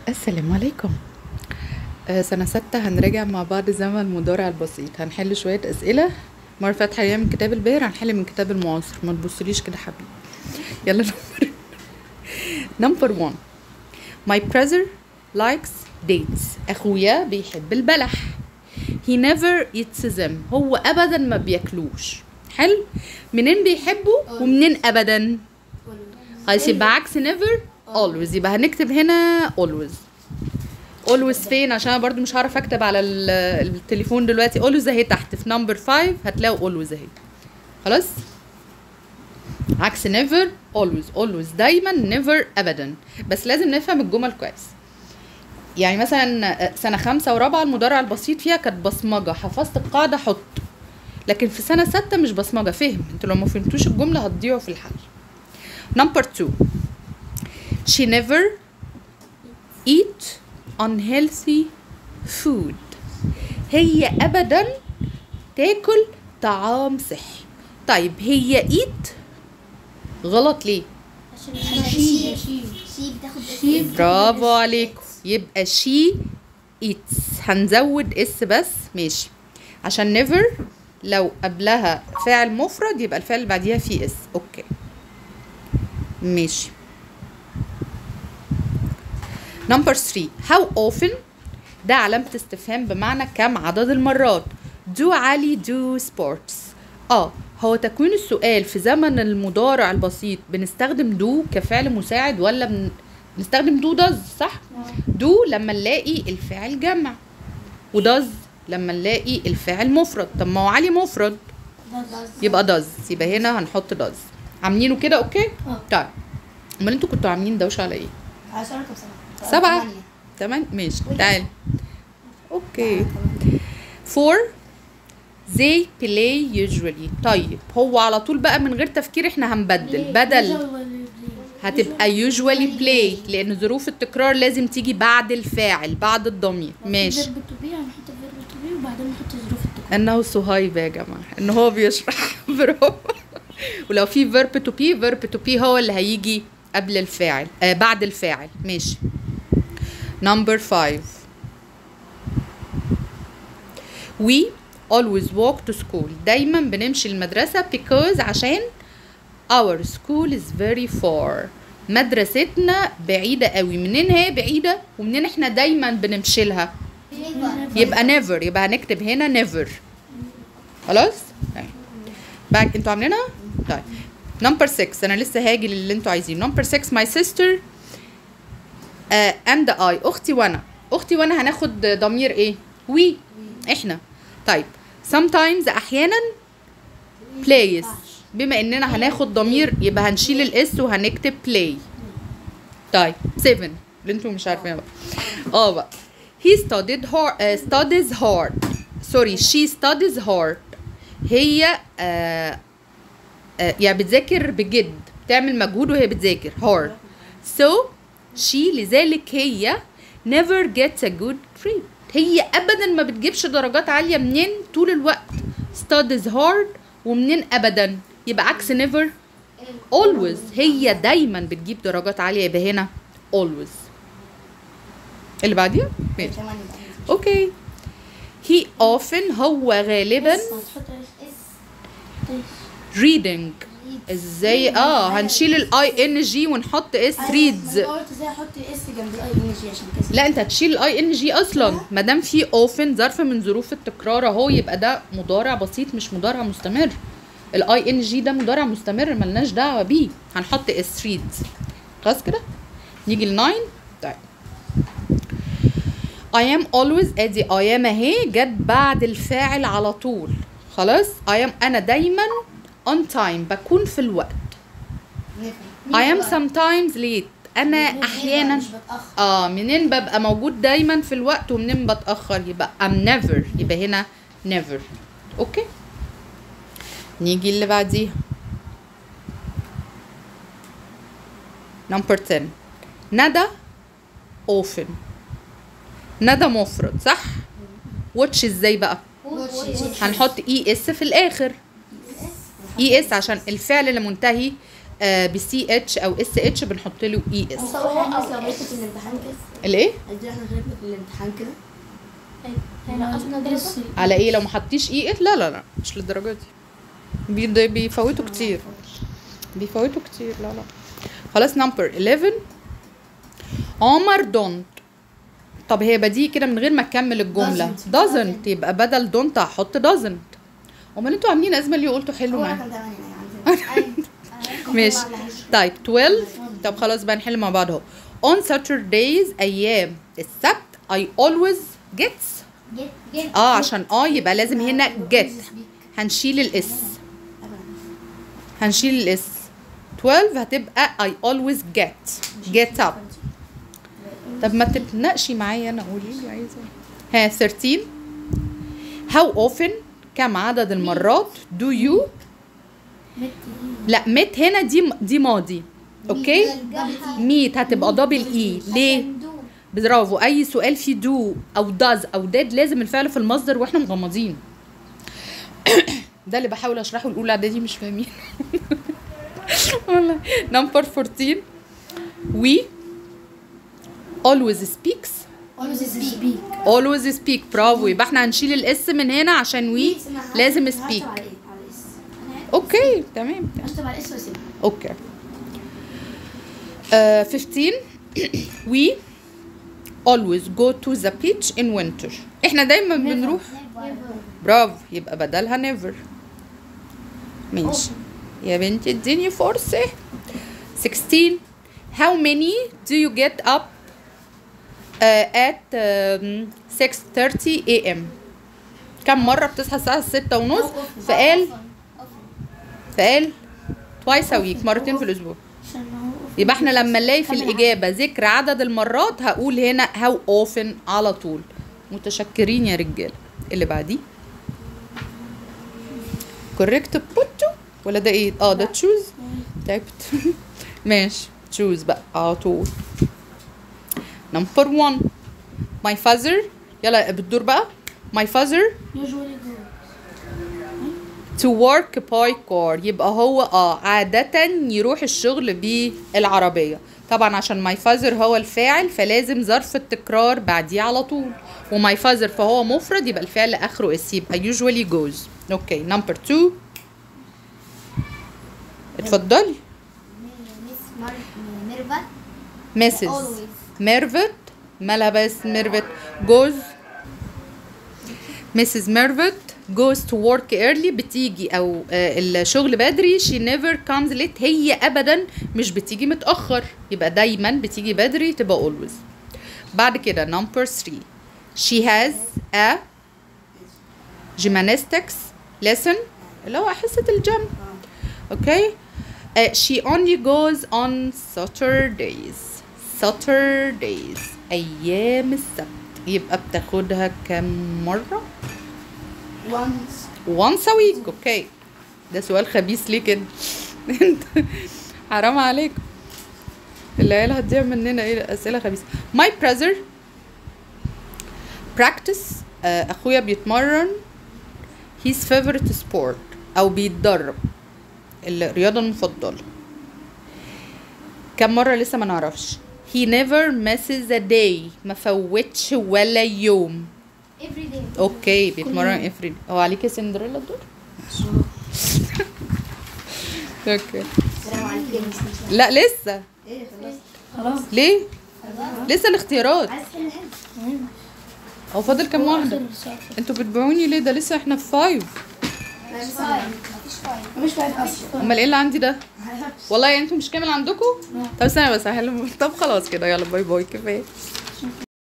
السلام عليكم آه، سنة ستة هنراجع مع بعض زمن المضارع البسيط هنحل شوية أسئلة مرة فاتحة أيام من كتاب الباهر هنحل من كتاب المعاصر ما تبصليش كده حبيبي يلا نمبر نمبر 1 My brother likes dates أخويا بيحب البلح He never eats them هو أبدا ما بياكلوش حلو منين بيحبه ومنين أبدا خلاص يبقى عكس never always يبقى هنكتب هنا always always فين عشان أنا برضو مش هعرف اكتب على ال- التليفون دلوقتي always اهي تحت في نمبر 5 هتلاقوا always اهي خلاص عكس never always always دايما never ابدا بس لازم نفهم الجمل كويس يعني مثلا سنة خمسة ورابعة المضارع البسيط فيها كانت بصمجة حفظت القاعدة حط لكن في سنة ستة مش بصمجة فهم انتوا لو ما فهمتوش الجملة هتضيعوا في الحل نمبر 2 She never eat unhealthy food هي ابدا تاكل طعام صحي طيب هي eat غلط ليه شي شي بتاخد شي برافو عليكم يبقى she eats هنزود اس بس ماشي عشان never لو قبلها فاعل مفرد يبقى الفعل اللي بعديها فيه اس اوكي ماشي نمبر 3 how often ده علامة استفهام بمعنى كم عدد المرات do علي do sports اه هو تكوين السؤال في زمن المضارع البسيط بنستخدم do كفعل مساعد ولا بن... بنستخدم do does صح do لما نلاقي الفعل جمع وداز لما نلاقي الفعل مفرد طب ما هو علي مفرد يبقى داز يبقى هنا هنحط داز عاملينه كده اوكي اه. طيب امال انتوا كنتوا عاملين دوشه على ايه عشرة طب سبعة سبعة ثمانية. تمام ماشي تعال اوكي فور they play usually طيب هو على طول بقى من غير تفكير احنا هنبدل بدل هتبقى usually play لان ظروف التكرار لازم تيجي بعد الفاعل بعد الضمير ماشي فيرب تو بي هنحط فيرب تو بي وبعدين نحط ظروف التكرار انه صهيب يا جماعه ان هو بيشرح برافو ولو في verb to be verb to be هو اللي هيجي قبل الفاعل آه بعد الفاعل ماشي number 5 we always walk to school دايما بنمشي المدرسة because عشان our school is very far مدرستنا بعيدة قوي منين هي بعيدة ومنين احنا دايما بنمشي لها يبقى never يبقى هنكتب هنا never خلاص طيب. باك انتوا عاملينها طيب نمبر 6 انا لسه هاجي للي انتوا عايزينه نمبر 6 my sister اند اي اختي وانا اختي وانا هناخد ضمير ايه وي احنا طيب sometimes احيانا plays بما اننا هناخد ضمير يبقى هنشيل الاس وهنكتب play طيب 7 اللي انتوا مش عارفينها بقى اه بقى he studied hard uh, studies hard sorry she studies hard هي آه آه يعني بتذاكر بجد بتعمل مجهود وهي بتذاكر hard so she لذلك هي never gets a good grade هي ابدا ما بتجيبش درجات عاليه منين طول الوقت studies hard ومنين ابدا يبقى عكس never always هي دايما بتجيب درجات عاليه يبقى هنا always اللي بعديها ماشي ثمانية بقى. اوكي he often هو غالبا بس هتحط اس اس reading ازاي اه هنشيل الاي ان جي ونحط اس ريدز انا قلت ازاي احط اس جنب الاي ان جي عشان كده لا انت هتشيل الاي ان جي اصلا ما دام في اوفن ظرف من ظروف التكرار اهو يبقى ده مضارع بسيط مش مضارع مستمر الاي ان جي ده مضارع مستمر ملناش دعوه بيه هنحط اس ريدز خلاص كده نيجي ل 9 طيب I am always ادي I am اهي جت بعد الفاعل على طول خلاص I am انا دايما on time بكون في الوقت I am sometimes late انا احيانا مش بتاخر اه منين ببقى موجود دايما في الوقت ومنين بتاخر يبقى I'm never يبقى هنا never اوكي نيجي اللي بعديها نمبر 10 ندى often ندى مفرد صح واتش ازاي بقى هنحط اي اس في الاخر اي اس عشان الفعل اللي منتهي بسي اتش او اس اتش بنحط له اي اس بس هو الناس لو غلطت في الامتحان كده الايه قصدي احنا غلطنا في الامتحان كده هينقصنا درجة على ايه لو ما حطيش اي اس لا لا لا مش للدرجه دي بي- بيفوتوا كتير بيفوتوا كتير لا لا خلاص نمبر 11 عمر دونت طب هي بديهي كده من غير ما اكمل الجمله Doesn't. doesn't يبقى بدل دونت هحط doesn't امال انتوا عاملين ازمه ليه قلتوا حلو هو معايا كان تمانية يعني ماشي طيب 12 طب خلاص بقى نحل مع بعض اهو on Saturdays ايام السبت I always gets جيت جيت اه عشان اه يبقى لازم هنا get هنشيل الاس هنشيل الاس 12 هتبقى I always get get up طب ما تتناقشي معايا انا قولي لي عايزه إيه. ها 13 how often كم عدد المرات do you لا مت هنا دي دي ماضي اوكي ميت هتبقى دبل اي ليه برافو اي سؤال فيه دو او داز او ديد لازم الفعل في المصدر واحنا مغمضين ده اللي بحاول اشرحه الاولى اعدادي مش فاهمين والله نمبر 14 we always speaks always speak always speak برافو يبقى احنا هنشيل الاس من هنا عشان وي لازم speak هكتب على ايه على الاس اوكي تمام هكتب على الاس واسيبها اوكي uh, 15 we always go to the beach in winter احنا دايما بنروح برافو يبقى بدلها never ماشي يا بنتي اديني فرصة 16 how many do you get up uh, at um, 6:30 a.m. كم مرة بتصحى الساعة 6 ونص فقال فقال twice a week مرتين في الأسبوع عشان هو يبقى احنا لما نلاقي في الإجابة ذكر عدد المرات هقول هنا how often على طول متشكرين يا رجالة اللي بعديه correct بوتو ولا ده ايه اه ده تشوز تعبت ماشي تشوز بقى على طول نمبر 1 my father يلا بالدور بقى my father usually go to work by car يبقى هو اه عادة يروح الشغل بالعربية طبعا عشان my father هو الفاعل فلازم ظرف التكرار بعديه على طول وماي father فهو مفرد يبقى الفعل اخره اس يبقى usually goes اوكي نمبر 2 اتفضلي ميس ميرفت مسز Always. ميرفت مالها بس ميرفت جوز مسز ميرفت goes to work early بتيجي او آه، الشغل بدري she never comes late هي ابدا مش بتيجي متاخر يبقى دايما بتيجي بدري تبقى always بعد كده number 3 she has a gymnastics lesson اللي هو حصه الجيم اوكي uh, she only goes on Saturdays Saturdays أيام السبت يبقى بتاخدها كم مرة؟ once once a week اوكي ده سؤال خبيث ليه كده؟ انت حرام عليك العيال هتضيع مننا ايه اسئله خبيثه my brother practice آه، اخويا بيتمرن his favorite sport او بيتدرب الرياضه المفضله كم مره لسه ما نعرفش he never misses a day ما فوتش ولا يوم every day اوكي بيتمرن افريد هو عليك يا سندريلا الدور اوكي السلام عليكم لا لسه ايه خلاص خلاص ليه لسه الاختيارات عايز تحل حل هو فاضل كام واحده انتوا بتبيعوني ليه ده لسه احنا في فايف مفيش فايف مفيش فايف مش فاهم اصلا امال ايه اللي عندي ده والله يعني انتوا مش كامل عندكم طب استنى بس هحل طب خلاص كده يلا باي باي كفايه